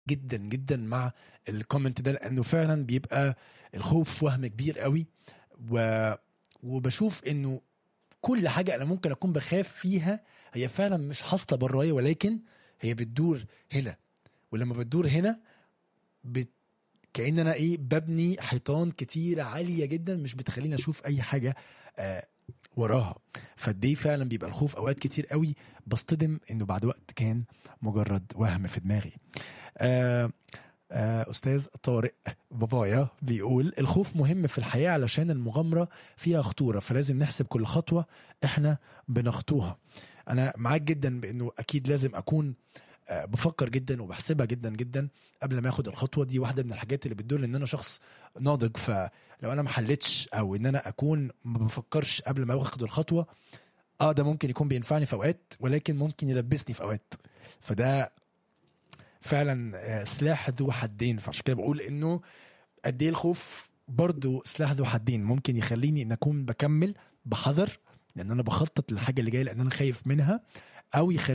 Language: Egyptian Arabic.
جدا جدا مع الكومنت ده لانه فعلا بيبقى الخوف وهم كبير قوي و... وبشوف انه كل حاجه انا ممكن اكون بخاف فيها هي فعلا مش حاصله برايا ولكن هي بتدور هنا ولما بتدور هنا بت... كأن انا ايه ببني حيطان كتيرة عالية جدا مش بتخليني اشوف اي حاجة آه وراها فدي فعلا بيبقى الخوف اوقات كتير قوي بصطدم انه بعد وقت كان مجرد وهم في دماغي آه آه استاذ طارق بابايا بيقول الخوف مهم في الحياة علشان المغامرة فيها خطورة فلازم نحسب كل خطوة احنا بنخطوها انا معاك جدا بانه اكيد لازم اكون آه، بفكر جدا وبحسبها جدا جدا قبل ما اخد الخطوه دي واحده من الحاجات اللي بتدل ان انا شخص ناضج فلو انا ما حلتش او ان انا اكون ما بفكرش قبل ما اخد الخطوه اه ده ممكن يكون بينفعني في اوقات ولكن ممكن يلبسني في اوقات فده فعلا آه، سلاح ذو حدين فعشان كده بقول انه قد ايه الخوف برضو سلاح ذو حدين ممكن يخليني ان اكون بكمل بحذر لان انا بخطط للحاجه اللي جايه لان انا خايف منها او يخليني